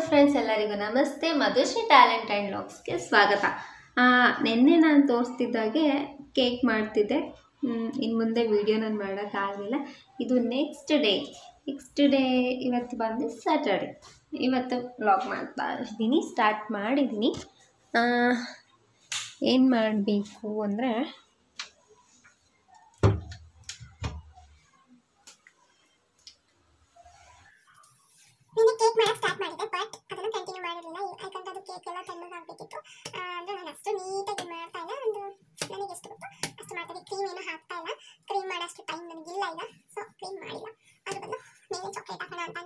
friends ಎಲ್ಲರಿಗೂ ನಮಸ್ತೆ Madhushree talent and ಲಾಗ್ಸ್ಗೆ ಸ್ವಾಗತ ಆ, ನಿನ್ನೆ ನಾನು ತೋರಿಸ್ತಿದ್ದಾಗೆ ಕೇಕ್ ಮಾಡ್ತಿದ್ದೆ ಇನ್ನು ಮುಂದೆ ವಿಡಿಯೋ ನಾನು ಮಾಡೋಕ್ಕಾಗಲಿಲ್ಲ ಇದು ನೆಕ್ಸ್ಟ್ ಡೇ ನೆಕ್ಸ್ಟ್ ಡೇ ಇವತ್ತು ಬಂದು ಸ್ಯಾಟರ್ಡೆ ಇವತ್ತು ವ್ಲಾಗ್ ಮಾಡ್ತಾ ಇದ್ದೀನಿ ಸ್ಟಾರ್ಟ್ ಮಾಡಿದ್ದೀನಿ ಏನು ಮಾಡಬೇಕು ಅಂದರೆ ನಿನ್ನೆ ಕೇಕ್ ಮಾಡಕ್ ಸ್ಟಾರ್ಟ್ ಮಾಡಿದೆ ಬಟ್ ಅದನ್ನ ಕಂಟಿನ್ಯೂ ಮಾಡಿರಲಿಲ್ಲ ಯಾಕಂದ್ರೆ ಅದು ಕೇಕ್ ಎಲ್ಲ ತಣ್ಣಗಾಗಬೇಕಿತ್ತು ಅಂದ್ರೆ ನಾನು ಅಷ್ಟು ನೀಟಾಗಿ ಮಾಡ್ತಾ ಇಲ್ಲ ಒಂದು ನನಗೆ ಎಷ್ಟು ಗೊತ್ತು ಅಷ್ಟು ಮಾಡ್ತಾ ಕ್ರೀಮ್ ಏನು ಹಾಕ್ತಾ ಇಲ್ಲ ಕ್ರೀಮ್ ಮಾಡೋಷ್ಟು ಟೈಮ್ ನನಗಿಲ್ಲ ಈಗ ಸೊ ಕ್ರೀಮ್ ಮಾಡಿಲ್ಲ ಅದ್ರ ಬದಲು ಮೇಲೆ ಚಾಕ್ಲೇಟ್ ಹಾಕೋಣ ಅಂತ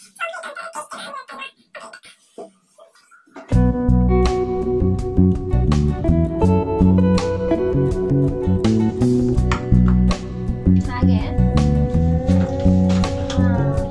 ಹಾಗೆ ಆ,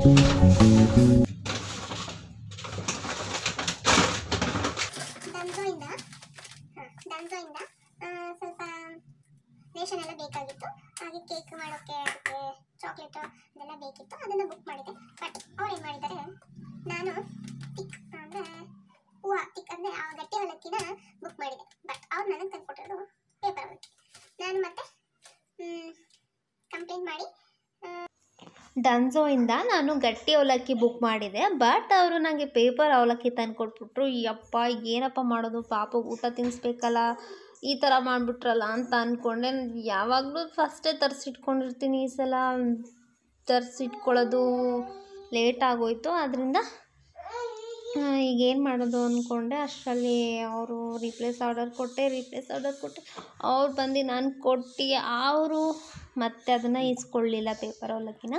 ಡನ್ಸೋಯಿಂದ ಡನ್ಸೋಯಿಂದ ಸ್ವಲ್ಪ ರೇಷನ್ ಎಲ್ಲ ಬೇಕಾಗಿತ್ತು ಹಾಗೆ ಕೇಕ್ ಮಾಡೋಕ್ಕೆ ಅದಕ್ಕೆ ಚಾಕ್ಲೇಟ್ ಅದೆಲ್ಲ ಬೇಕಿತ್ತು ಅದನ್ನು ಬುಕ್ ಮಾಡಿದೆ ಬಟ್ ಅವ್ರು ಏನು ಮಾಡಿದ್ದಾರೆ ನಾನು ಟಿಕ್ ಅಂದರೆ ಹೂವು ಟಿಕ್ ಅಂದರೆ ಆ ಗಟ್ಟಿ ಅವಲಕ್ಕಿನ ಬುಕ್ ಮಾಡಿದೆ ಬಟ್ ಅವ್ರು ನನಗೆ ತಂದ್ಕೊಟ್ಟಿರೋದು ಪೇಪರ್ ಅವಲಕ್ಕಿ ನಾನು ಮತ್ತೆ ಕಂಪ್ಲೇಂಟ್ ಮಾಡಿ ಡನ್ಸೋಯಿಂದ ನಾನು ಗಟ್ಟಿ ಅವಲಕ್ಕಿ ಬುಕ್ ಮಾಡಿದೆ ಬಟ್ ಅವರು ನನಗೆ ಪೇಪರ್ ಅವಲಕ್ಕಿ ತಂದು ಕೊಟ್ಬಿಟ್ರು ಯಪ್ಪ ಏನಪ್ಪ ಮಾಡೋದು ಪಾಪ ಊಟ ತಿನ್ನಿಸ್ಬೇಕಲ್ಲ ಈ ಥರ ಮಾಡಿಬಿಟ್ರಲ್ಲ ಅಂತ ಅಂದ್ಕೊಂಡೆ ಯಾವಾಗಲೂ ಫಸ್ಟೇ ತರಿಸಿಟ್ಕೊಂಡಿರ್ತೀನಿ ಈ ಸಲ ತರಿಸಿಟ್ಕೊಳ್ಳೋದು ಲೇಟ್ ಆಗೋಯ್ತು ಅದರಿಂದ ಈಗ ಏನು ಮಾಡೋದು ಅಂದ್ಕೊಂಡೆ ಅಷ್ಟರಲ್ಲಿ ಅವರು ರೀಪ್ಲೇಸ್ ಆರ್ಡರ್ ಕೊಟ್ಟೆ ರೀಪ್ಲೇಸ್ ಆರ್ಡರ್ ಕೊಟ್ಟೆ ಅವ್ರು ಬಂದು ನಾನು ಕೊಟ್ಟು ಅವರು ಮತ್ತೆ ಅದನ್ನು ಇಸ್ಕೊಳ್ಳಿಲ್ಲ ಪೇಪರ್ ಅವಲಕ್ಕಿನ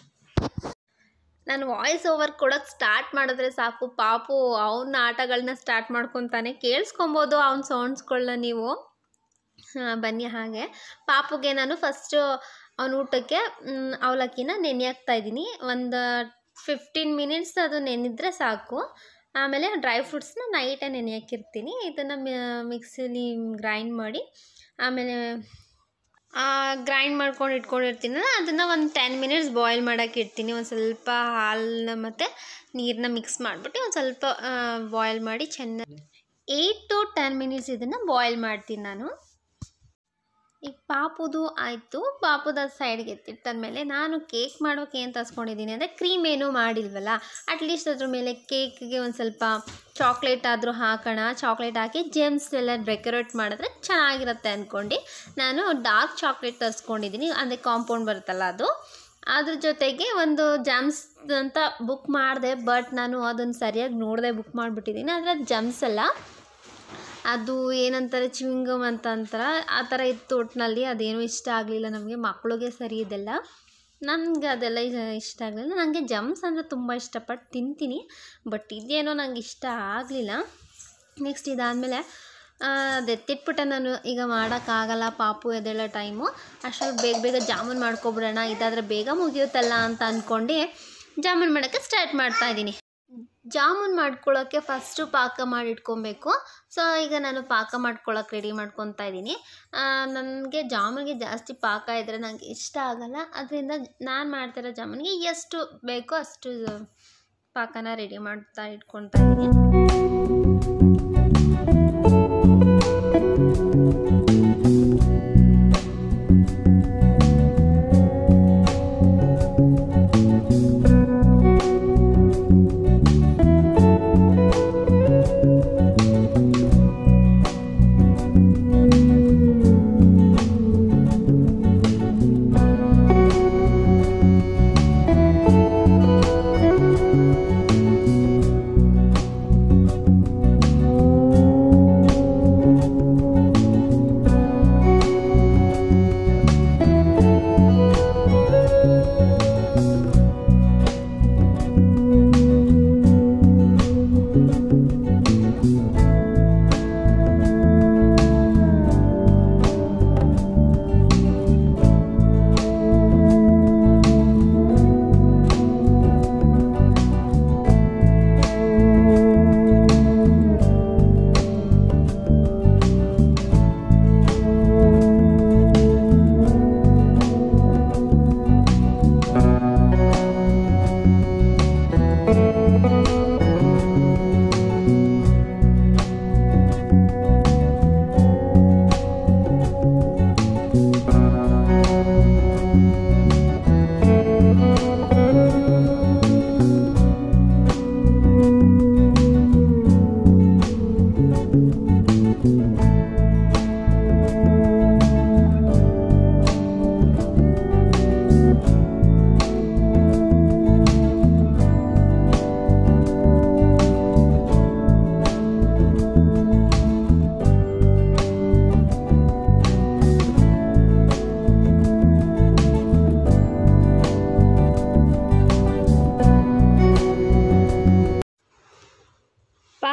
ನಾನು ವಾಯ್ಸ್ ಓವರ್ ಕೊಡೋಕ್ಕೆ ಸ್ಟಾರ್ಟ್ ಮಾಡಿದ್ರೆ ಸಾಕು ಪಾಪು ಅವನ ಆಟಗಳನ್ನ ಸ್ಟಾರ್ಟ್ ಮಾಡ್ಕೊತಾನೆ ಕೇಳಿಸ್ಕೊಬೋದು ಅವ್ನ ಸೌಂಡ್ಸ್ಗಳನ್ನ ನೀವು ಆ, ಬನ್ನಿ ಹಾಗೆ ಪಾಪುಗೆ ನಾನು ಫಸ್ಟು ಅವನ ಊಟಕ್ಕೆ ಮ್, ಅವಲಕ್ಕಿನ ನೆನೆ ಹಾಕ್ತಾ ಇದ್ದೀನಿ ಒಂದು ಫಿಫ್ಟೀನ್ ಮಿನಿಟ್ಸ್ ಅದು ನೆನೆದ್ರೆ ಸಾಕು ಆಮೇಲೆ ಡ್ರೈ ಫ್ರೂಟ್ಸ್ನ ನೈಟೇ ನೆನೆ ಹಾಕಿರ್ತೀನಿ ಇದನ್ನು ಮಿಕ್ಸಿಲಿ ಗ್ರೈಂಡ್ ಮಾಡಿ ಆಮೇಲೆ ಗ್ರೈಂಡ್ ಮಾಡ್ಕೊಂಡು ಇಟ್ಕೊಂಡಿರ್ತೀನಲ್ಲ ಅದನ್ನು ಒಂದು ಟೆನ್ ಮಿನಿಟ್ಸ್ ಬಾಯ್ಲ್ ಮಾಡೋಕೆ ಇಡ್ತೀನಿ ಒಂದು ಸ್ವಲ್ಪ ಹಾಲನ್ನ ಮತ್ತು ನೀರನ್ನ ಮಿಕ್ಸ್ ಮಾಡಿಬಿಟ್ಟು ಒಂದು ಸ್ವಲ್ಪ ಬಾಯ್ಲ್ ಮಾಡಿ ಚೆನ್ನಾಗಿ ಏಯ್ಟ್ ಟು ಟೆನ್ ಮಿನಿಟ್ಸ್ ಇದನ್ನು ಬಾಯ್ಲ್ ಮಾಡ್ತೀನಿ ನಾನು ಈಗ ಪಾಪುದು ಆಯಿತು ಪಾಪುದ ಸೈಡ್ಗೆ ಎತ್ತಿಟ್ಟಂದಮೇಲೆ ನಾನು ಕೇಕ್ ಮಾಡೋಕೆ ಏನು ತರಿಸ್ಕೊಂಡಿದ್ದೀನಿ ಅಂದರೆ ಕ್ರೀಮ್ ಏನೂ ಮಾಡಿಲ್ವಲ್ಲ ಅಟ್ಲೀಸ್ಟ್ ಅದ್ರ ಮೇಲೆ ಕೇಕ್ಗೆ ಒಂದು ಸ್ವಲ್ಪ ಚಾಕ್ಲೇಟ್ ಆದರೂ ಹಾಕೋಣ ಚಾಕ್ಲೇಟ್ ಹಾಕಿ ಜೆಮ್ಸ್ ಎಲ್ಲ ಡೆಕೋರೇಟ್ ಮಾಡಿದ್ರೆ ಚೆನ್ನಾಗಿರುತ್ತೆ ಅಂದ್ಕೊಂಡು ನಾನು ಡಾರ್ಕ್ ಚಾಕ್ಲೇಟ್ ತರಿಸ್ಕೊಂಡಿದ್ದೀನಿ ಅಂದರೆ ಕಾಂಪೌಂಡ್ ಬರುತ್ತಲ್ಲ ಅದು ಅದ್ರ ಜೊತೆಗೆ ಒಂದು ಜಮ್ಸ್ ಅಂತ ಬುಕ್ ಮಾಡಿದೆ ಬಟ್ ನಾನು ಅದನ್ನು ಸರಿಯಾಗಿ ನೋಡದೆ ಬುಕ್ ಮಾಡಿಬಿಟ್ಟಿದ್ದೀನಿ ಆದರೆ ಅದು ಜಮ್ಸ್ ಅಲ್ಲ ಅದು ಏನಂತಾರೆ ಚಿವಿಂಗಮ್ ಅಂತ ಅಂತಾರೆ ಆ ಥರ ಇತ್ತು ಒಟ್ಟಿನಲ್ಲಿ ಅದೇನೂ ಇಷ್ಟ ಆಗಲಿಲ್ಲ ನಮಗೆ ಮಕ್ಳಿಗೆ ಸರಿ ಇದೆಲ್ಲ ನನಗೆ ಅದೆಲ್ಲ ಇ- ಇಷ್ಟ ಆಗಲಿಲ್ಲ ನನಗೆ ಜಮ್ಸ್ ಅಂದರೆ ತುಂಬ ಇಷ್ಟಪಟ್ಟು ತಿಂತೀನಿ ಬಟ್ ಇದೇನೋ ನಂಗೆ ಇಷ್ಟ ಆಗಲಿಲ್ಲ ನೆಕ್ಸ್ಟ್ ಇದಾದಮೇಲೆ ಅದು ಎತ್ತಿಟ್ಬಿಟ್ಟೆ ನಾನು ಈಗ ಮಾಡೋಕ್ಕಾಗಲ್ಲ ಪಾಪು ಎದ್ದೇಳೋ ಟೈಮು ಅಷ್ಟರಲ್ಲಿ ಬೇಗ ಬೇಗ ಜಾಮೂನ್ ಮಾಡ್ಕೊಬಿಡೋಣ ಇದಾದರೆ ಬೇಗ ಮುಗಿಯುತ್ತಲ್ಲ ಅಂತ ಅಂದ್ಕೊಂಡು ಜಾಮೂನ್ ಮಾಡೋಕ್ಕೆ ಸ್ಟಾರ್ಟ್ ಮಾಡ್ತಾ ಇದ್ದೀನಿ ಜಾಮೂನ್ ಮಾಡ್ಕೊಳ್ಳೋಕ್ಕೆ ಫಸ್ಟು ಪಾಕ ಮಾಡಿಟ್ಕೊಬೇಕು ಸೊ ಈಗ ನಾನು ಪಾಕ ಮಾಡ್ಕೊಳ್ಳೋಕೆ ರೆಡಿ ಮಾಡ್ಕೊತಾ ಇದ್ದೀನಿ ನನಗೆ ಜಾಮೂನ್ಗೆ ಜಾಸ್ತಿ ಪಾಕ ಇದ್ದರೆ ನನಗೆ ಇಷ್ಟ ಆಗಲ್ಲ ಅದರಿಂದ ನಾನು ಮಾಡ್ತಿರೋ ಜಾಮೂನ್ಗೆ ಎಷ್ಟು ಬೇಕೋ ಅಷ್ಟು ಪಾಕನ ರೆಡಿ ಮಾಡ್ತಾ ಇಟ್ಕೊತಾ ಇದ್ದೀನಿ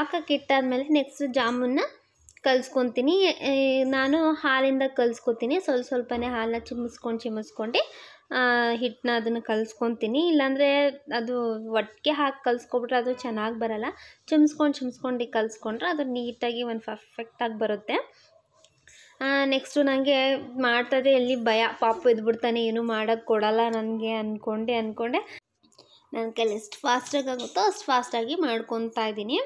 ಪಾಕಕ್ಕೆ ಇಟ್ಟಾದ್ಮೇಲೆ ನೆಕ್ಸ್ಟ್ ಜಾಮೂನ್ನ ಕಲಿಸ್ಕೊತೀನಿ ನಾನು ಹಾಲಿಂದ ಕಲಿಸ್ಕೊತೀನಿ ಸ್ವಲ್ಪ ಸ್ವಲ್ಪನೇ ಹಾಲನ್ನ ಚಿಮ್ಮಿಸ್ಕೊಂಡು ಚಿಮ್ಮಿಸ್ಕೊಂಡು ಹಿಟ್ಟನ್ನ ಅದನ್ನು ಕಲಿಸ್ಕೊತೀನಿ ಇಲ್ಲಾಂದರೆ ಅದು ಒಟ್ಟಿಗೆ ಹಾಕಿ ಕಲಿಸ್ಕೊಬಿಟ್ರೆ ಅದು ಚೆನ್ನಾಗಿ ಬರಲ್ಲ ಚಿಮ್ಸ್ಕೊಂಡು ಚಿಮ್ಸ್ಕೊಂಡು ಕಲಿಸ್ಕೊಂಡ್ರೆ ಅದು ನೀಟಾಗಿ ಒಂದು ಪರ್ಫೆಕ್ಟಾಗಿ ಬರುತ್ತೆ ನೆಕ್ಸ್ಟು ನನಗೆ ಮಾಡ್ತಾಯಿದ್ರೆ ಎಲ್ಲಿ ಭಯ ಪಾಪು ಎದ್ಬಿಡ್ತಾನೆ ಏನು ಮಾಡೋಕ್ಕೆ ಕೊಡಲ್ಲ ನನಗೆ ಅಂದ್ಕೊಂಡೆ ಅಂದ್ಕೊಂಡೆ ನನ್ನ ಕೈಲಿ ಎಷ್ಟು ಫಾಸ್ಟಾಗಿ ಆಗುತ್ತೋ ಅಷ್ಟು ಫಾಸ್ಟಾಗಿ ಮಾಡ್ಕೊತಾ ಇದ್ದೀನಿ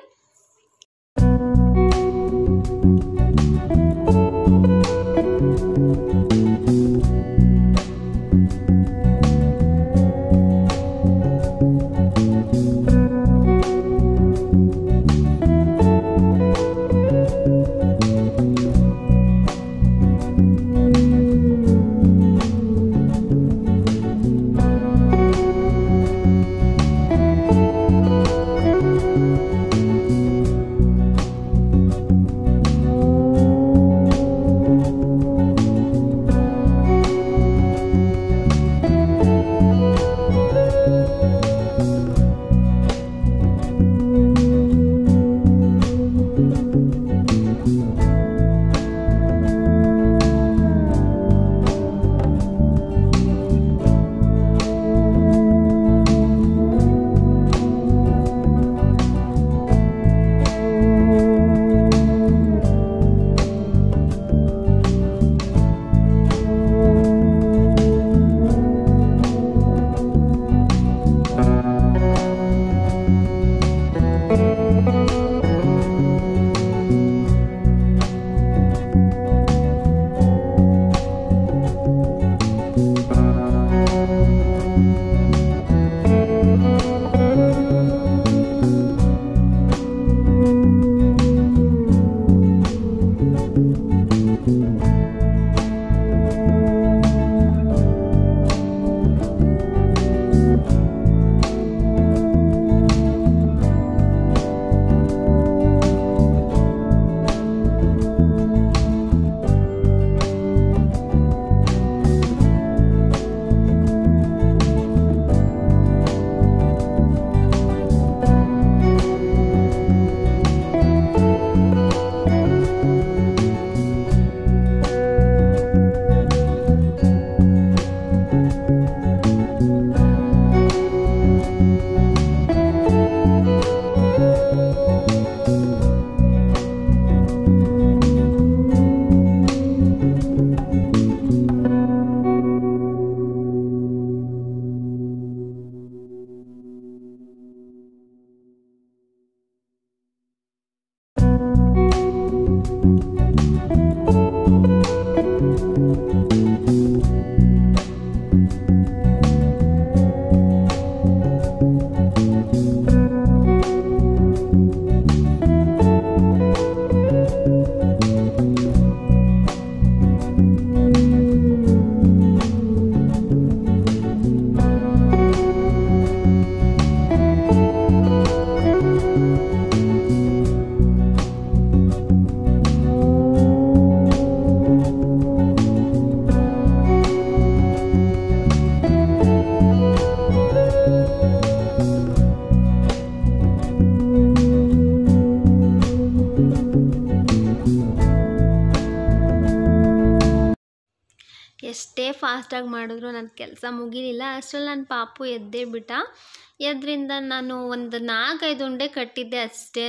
ಎಷ್ಟೇ ಫಾಸ್ಟಾಗಿ ಮಾಡಿದ್ರು ನನ್ನ ಕೆಲಸ ಮುಗಿಲಿಲ್ಲ ಅಷ್ಟರಲ್ಲಿ ನನ್ನ ಪಾಪು ಎದ್ದೇ ಬಿಟ್ಟ ಎದ್ರಿಂದ ನಾನು ಒಂದು ನಾಲ್ಕೈದು ಉಂಡೆ ಕಟ್ಟಿದ್ದೆ ಅಷ್ಟೇ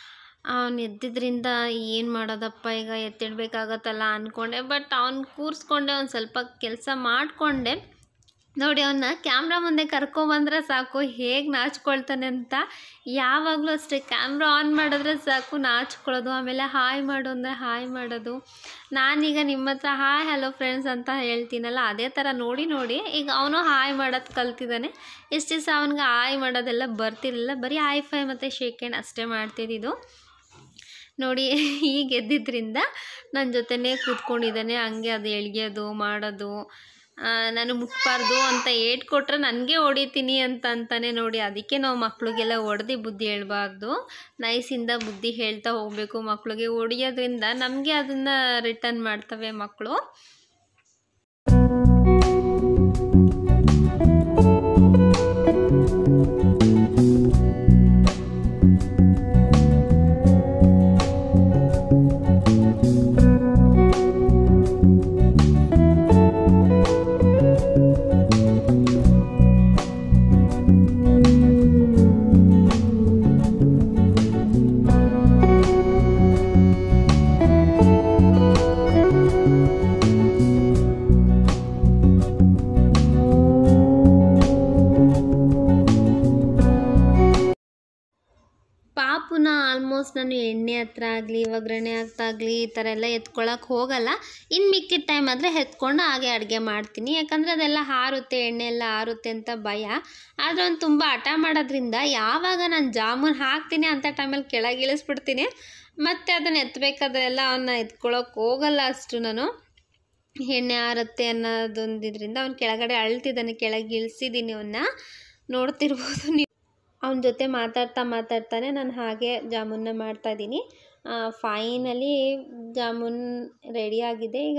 ಅವ್ನು ಎದ್ದಿದ್ರಿಂದ ಏನು ಮಾಡೋದಪ್ಪ ಈಗ ಎತ್ತಿಡ್ಬೇಕಾಗತ್ತಲ್ಲ ಅಂದ್ಕೊಂಡೆ ಬಟ್ ಅವ್ನು ಕೂರಿಸ್ಕೊಂಡೆ ಒಂದು ಸ್ವಲ್ಪ ಕೆಲಸ ಮಾಡಿಕೊಂಡೆ ನೋಡಿ ಅವನ್ನ ಕ್ಯಾಮ್ರಾ ಮುಂದೆ ಕರ್ಕೊಬಂದ್ರೆ ಸಾಕು ಹೇಗೆ ನಾಚ್ಕೊಳ್ತಾನೆ ಅಂತ ಯಾವಾಗಲೂ ಅಷ್ಟೇ ಕ್ಯಾಮ್ರಾ ಆನ್ ಮಾಡಿದ್ರೆ ಸಾಕು ನಾಚ್ಕೊಳ್ಳೋದು ಆಮೇಲೆ ಹಾಯ್ ಮಾಡು ಅಂದರೆ ಹಾಯ್ ಮಾಡೋದು ನಾನೀಗ ನಿಮ್ಮ ಹತ್ರ ಹಾಯ್ ಹಲೋ ಫ್ರೆಂಡ್ಸ್ ಅಂತ ಹೇಳ್ತೀನಲ್ಲ ಅದೇ ಥರ ನೋಡಿ ನೋಡಿ ಈಗ ಅವನು ಹಾಯ್ ಮಾಡೋದು ಕಲ್ತಿದ್ದಾನೆ ಇಷ್ಟು ದಿವಸ ಅವನಿಗೆ ಹಾಯ್ ಮಾಡೋದೆಲ್ಲ ಬರ್ತಿರಲಿಲ್ಲ ಬರೀ ಹಾಯ್ ಫೈ ಮತ್ತು ಶೇಕ್ ಹ್ಯಾಂಡ್ ಅಷ್ಟೇ ಮಾಡ್ತಿದ್ದಿದ್ದು ನೋಡಿ ಈಗ ಎದ್ದಿದ್ರಿಂದ ನನ್ನ ಜೊತೆನೇ ಕೂತ್ಕೊಂಡಿದ್ದಾನೆ ಹಂಗೆ ಅದು ಎಳ್ಯೋದು ಮಾಡೋದು ಆ, ನಾನು ಮುಟ್ಬಾರ್ದು ಅಂತ ಏಟ್ ಕೊಟ್ರೆ ನನಗೆ ಹೊಡಿತೀನಿ ಅಂತ ಅಂತಾನೆ ನೋಡಿ ಅದಕ್ಕೆ ನಾವು ಮಕ್ಳಿಗೆಲ್ಲ ಹೊಡೆದು ಬುದ್ಧಿ ಹೇಳ್ಬಾರ್ದು ನೈಸಿಂದ ಬುದ್ಧಿ ಹೇಳ್ತಾ ಹೋಗಬೇಕು ಮಕ್ಳಿಗೆ ಹೊಡಿಯೋದ್ರಿಂದ ನಮಗೆ ಅದನ್ನು ರಿಟರ್ನ್ ಮಾಡ್ತವೆ ಮಕ್ಕಳು ಆಲ್ಮೋಸ್ಟ್ ನಾನು ಎಣ್ಣೆ ಹತ್ರ ಆಗಲಿ ಒಗ್ಗರಣೆ ಹತ್ತಾಗಲಿ ಈ ಥರ ಎಲ್ಲ ಎತ್ಕೊಳಕ್ಕೆ ಹೋಗಲ್ಲ ಇನ್ನು ಮಿಕ್ಕಿದ ಟೈಮ್ ಆದರೆ ಎತ್ಕೊಂಡು ಹಾಗೆ ಅಡುಗೆ ಮಾಡ್ತೀನಿ ಯಾಕಂದರೆ ಅದೆಲ್ಲ ಹಾರುತ್ತೆ ಎಣ್ಣೆ ಎಲ್ಲ ಹಾರುತ್ತೆ ಅಂತ ಭಯ ಆದರೆ ಅವ್ನು ತುಂಬ ಹಠ ಮಾಡೋದ್ರಿಂದ ಯಾವಾಗ ನಾನು ಜಾಮೂನ್ ಹಾಕ್ತೀನಿ ಅಂಥ ಟೈಮಲ್ಲಿ ಕೆಳಗೆ ಇಳಿಸ್ಬಿಡ್ತೀನಿ ಮತ್ತು ಅದನ್ನು ಎತ್ತಬೇಕಾದ್ರೆಲ್ಲ ಅವನ್ನ ಎತ್ಕೊಳಕ್ಕೆ ಹೋಗಲ್ಲ ಅಷ್ಟು ನಾನು ಎಣ್ಣೆ ಆರುತ್ತೆ ಅನ್ನೋದೊಂದಿದ್ರಿಂದ ಅವ್ನು ಕೆಳಗಡೆ ಅಳ್ತಿದ್ದಾನೆ ಕೆಳಗೆ ಇಳಿಸಿದ್ದೀನಿ ಅವನ್ನ ನೋಡ್ತಿರ್ಬೋದು ನೀವು ಅವನ ಜೊತೆ ಮಾತಾಡ್ತಾ ಮಾತಾಡ್ತಾನೆ ನಾನು ಹಾಗೆ ಜಾಮೂನ್ನ ಮಾಡ್ತಾಯಿದ್ದೀನಿ ಫೈನಲಿ ಜಾಮೂನ್ ರೆಡಿ ಆಗಿದೆ ಈಗ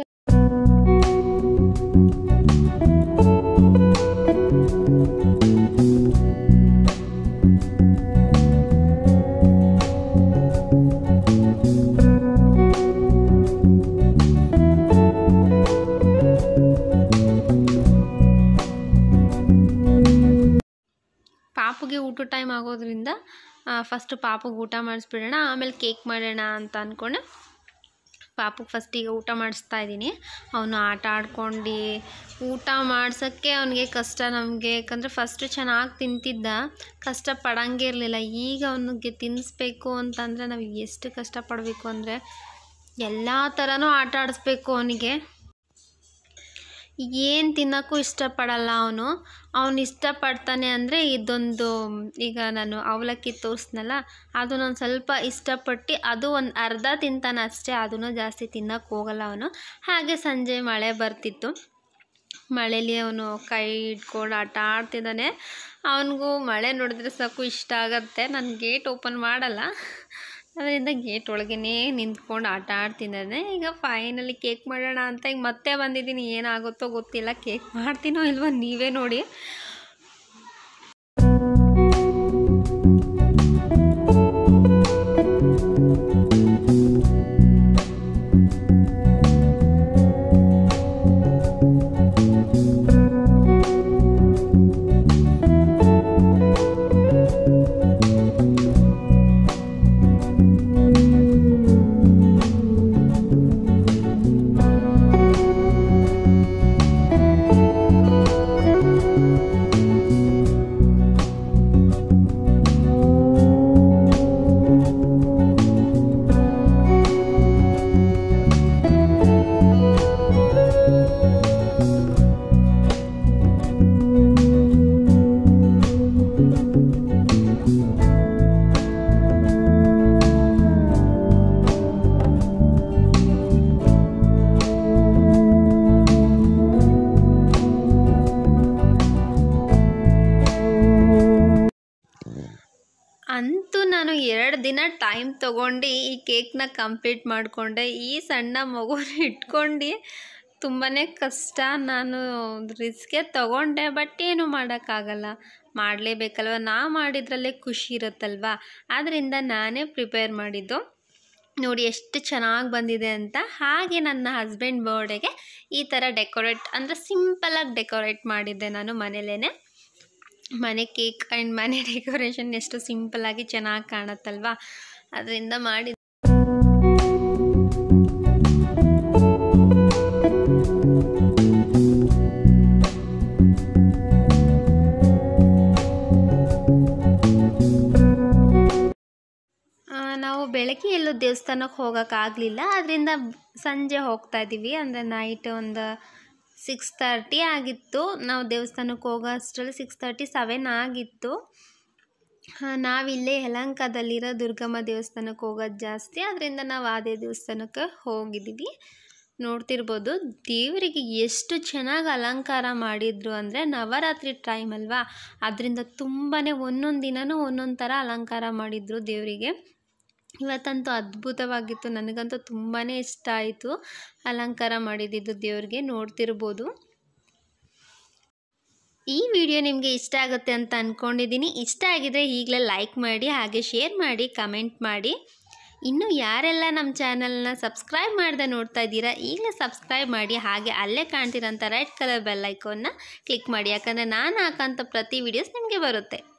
ಪಾಪುಗೆ ಊಟ ಟೈಮ್ ಆಗೋದ್ರಿಂದ ಫಸ್ಟು ಪಾಪುಗೆ ಊಟ ಮಾಡಿಸ್ಬಿಡೋಣ ಆಮೇಲೆ ಕೇಕ್ ಮಾಡೋಣ ಅಂತ ಅಂದ್ಕೊಂಡೆ ಪಾಪುಗೆ ಫಸ್ಟಿಗೆ ಊಟ ಮಾಡಿಸ್ತಾ ಇದ್ದೀನಿ ಅವನು ಆಟ ಆಡ್ಕೊಂಡು ಊಟ ಮಾಡ್ಸೋಕ್ಕೆ ಅವನಿಗೆ ಕಷ್ಟ ನಮಗೆ ಯಾಕಂದರೆ ಫಸ್ಟು ಚೆನ್ನಾಗಿ ತಿಂತಿದ್ದ ಕಷ್ಟ ಪಡಂಗೆ ಇರಲಿಲ್ಲ ಈಗ ಅವನಿಗೆ ತಿನ್ನಿಸ್ಬೇಕು ಅಂತಂದರೆ ನಾವು ಎಷ್ಟು ಕಷ್ಟಪಡಬೇಕು ಅಂದರೆ ಎಲ್ಲ ಥರನೂ ಆಟ ಆಡಿಸ್ಬೇಕು ಅವನಿಗೆ ಏನು ತಿನ್ನೋಕ್ಕೂ ಇಷ್ಟಪಡಲ್ಲ ಅವನು ಅವನು ಇಷ್ಟಪಡ್ತಾನೆ ಅಂದರೆ ಇದೊಂದು ಈಗ ನಾನು ಅವಲಕ್ಕಿ ತೋರಿಸ್ನಲ್ಲ ಅದನ್ನೊಂದು ಸ್ವಲ್ಪ ಇಷ್ಟಪಟ್ಟು ಅದು ಒಂದು ಅರ್ಧ ತಿಂತಾನೆ ಅಷ್ಟೇ ಅದನ್ನು ಜಾಸ್ತಿ ತಿನ್ನೋಕ್ಕೆ ಹೋಗಲ್ಲ ಅವನು ಹಾಗೆ ಸಂಜೆ ಮಳೆ ಬರ್ತಿತ್ತು ಮಳೇಲಿ ಅವನು ಕೈ ಇಟ್ಕೊಂಡು ಆಟ ಆಡ್ತಿದ್ದಾನೆ ಅವನಿಗೂ ಮಳೆ ನೋಡಿದ್ರೆ ಸಾಕು ಇಷ್ಟ ಆಗತ್ತೆ ನಾನು ಗೇಟ್ ಓಪನ್ ಮಾಡಲ್ಲ ಅದರಿಂದ ಗೇಟ್ ಒಳಗೇ ನಿಂತ್ಕೊಂಡು ಆಟ ಆಡ್ತಿದ್ದಾನೆ ಈಗ ಫೈನಲಿ ಕೇಕ್ ಮಾಡೋಣ ಅಂತ ಈಗ ಮತ್ತೆ ಬಂದಿದ್ದೀನಿ ಏನಾಗುತ್ತೋ ಗೊತ್ತಿಲ್ಲ ಕೇಕ್ ಮಾಡ್ತೀನೋ ಇಲ್ವೋ ನೀವೇ ನೋಡಿ ಅಂತೂ ನಾನು ಎರಡು ದಿನ ಟೈಮ್ ತೊಗೊಂಡು ಈ ಕೇಕ್ನ ಕಂಪ್ಲೀಟ್ ಮಾಡಿಕೊಂಡೆ ಈ ಸಣ್ಣ ಮಗುನ ಇಟ್ಕೊಂಡು ತುಂಬಾ ಕಷ್ಟ ನಾನು ರಿಸ್ಕೆ ತೊಗೊಂಡೆ ಬಟ್ ಏನು ಮಾಡೋಕ್ಕಾಗಲ್ಲ ಮಾಡಲೇಬೇಕಲ್ವ ನಾ ಮಾಡಿದ್ರಲ್ಲೇ ಖುಷಿ ಇರುತ್ತಲ್ವ ಆದ್ದರಿಂದ ನಾನೇ ಪ್ರಿಪೇರ್ ಮಾಡಿದ್ದು ನೋಡಿ ಎಷ್ಟು ಚೆನ್ನಾಗಿ ಬಂದಿದೆ ಅಂತ ಹಾಗೆ ನನ್ನ ಹಸ್ಬೆಂಡ್ ಬರ್ಡೇಗೆ ಈ ಥರ ಡೆಕೋರೇಟ್ ಅಂದರೆ ಸಿಂಪಲಾಗಿ ಡೆಕೋರೇಟ್ ಮಾಡಿದ್ದೆ ನಾನು ಮನೇಲೇ ಮನೆ ಕೇಕ್ ಆ್ಯಂಡ್ ಮನೆ ಡೆಕೋರೇಷನ್ ಎಷ್ಟು ಸಿಂಪಲ್ಲಾಗಿ ಚೆನ್ನಾಗಿ ಕಾಣುತ್ತಲ್ವಾ ಅದರಿಂದ ಮಾಡಿ ಆ, ನಾವು ಬೆಳಗ್ಗೆ ಎಲ್ಲೂ ದೇವಸ್ಥಾನಕ್ಕೆ ಹೋಗೋಕ್ಕಾಗಲಿಲ್ಲ ಅದರಿಂದ ಸಂಜೆ ಹೋಗ್ತಾ ಇದ್ದೀವಿ ಅಂದರೆ ನೈಟ್ ಒಂದು ಸಿಕ್ಸ್ ತರ್ಟಿ ಆಗಿತ್ತು ನಾವು ದೇವಸ್ಥಾನಕ್ಕೆ ಹೋಗೋ ಅಷ್ಟರಲ್ಲಿ ಸಿಕ್ಸ್ ತರ್ಟಿ ಸೆವೆನ್ ಆಗಿತ್ತು ಆ, ನಾವಿಲ್ಲೇ ಯಲಹಂಕದಲ್ಲಿರೋ ದುರ್ಗಮ್ಮ ದೇವಸ್ಥಾನಕ್ಕೆ ಹೋಗೋದು ಜಾಸ್ತಿ ಅದರಿಂದ ನಾವು ಅದೇ ದೇವಸ್ಥಾನಕ್ಕೆ ಹೋಗಿದ್ದೀವಿ ನೋಡ್ತಿರ್ಬೋದು ದೇವರಿಗೆ ಎಷ್ಟು ಚೆನ್ನಾಗಿ ಅಲಂಕಾರ ಮಾಡಿದ್ರು ಅಂದರೆ ನವರಾತ್ರಿ ಟೈಮ್ ಅಲ್ವಾ ಅದರಿಂದ ತುಂಬಾ ಒಂದೊಂದು ದಿನನೂ ಒಂದೊಂದು ಥರ ಅಲಂಕಾರ ಮಾಡಿದ್ರು ದೇವರಿಗೆ ಇವತ್ತಂತೂ ಅದ್ಭುತವಾಗಿತ್ತು ನನಗಂತೂ ತುಂಬಾ ಇಷ್ಟ ಆಯಿತು ಅಲಂಕಾರ ಮಾಡಿದ್ದು ದೇವ್ರಿಗೆ ನೋಡ್ತಿರ್ಬೋದು ಈ ವಿಡಿಯೋ ನಿಮಗೆ ಇಷ್ಟ ಆಗುತ್ತೆ ಅಂತ ಅಂದ್ಕೊಂಡಿದ್ದೀನಿ ಇಷ್ಟ ಆಗಿದರೆ ಈಗಲೇ ಲೈಕ್ ಮಾಡಿ ಹಾಗೆ ಶೇರ್ ಮಾಡಿ ಕಮೆಂಟ್ ಮಾಡಿ ಇನ್ನು ಯಾರೆಲ್ಲ ನಮ್ಮ ಚಾನಲ್ನ ಸಬ್ಸ್ಕ್ರೈಬ್ ಮಾಡದೆ ನೋಡ್ತಾ ಇದ್ದೀರಾ ಈಗಲೇ ಸಬ್ಸ್ಕ್ರೈಬ್ ಮಾಡಿ ಹಾಗೆ ಅಲ್ಲೇ ಕಾಣ್ತಿರೋಂಥ ರೆಡ್ ಕಲರ್ ಬೆಲ್ ಐಕೋನ್ನ ಕ್ಲಿಕ್ ಮಾಡಿ ಯಾಕಂದರೆ ನಾನು ಹಾಕೋಂಥ ಪ್ರತಿ ವೀಡಿಯೋಸ್ ನಿಮಗೆ ಬರುತ್ತೆ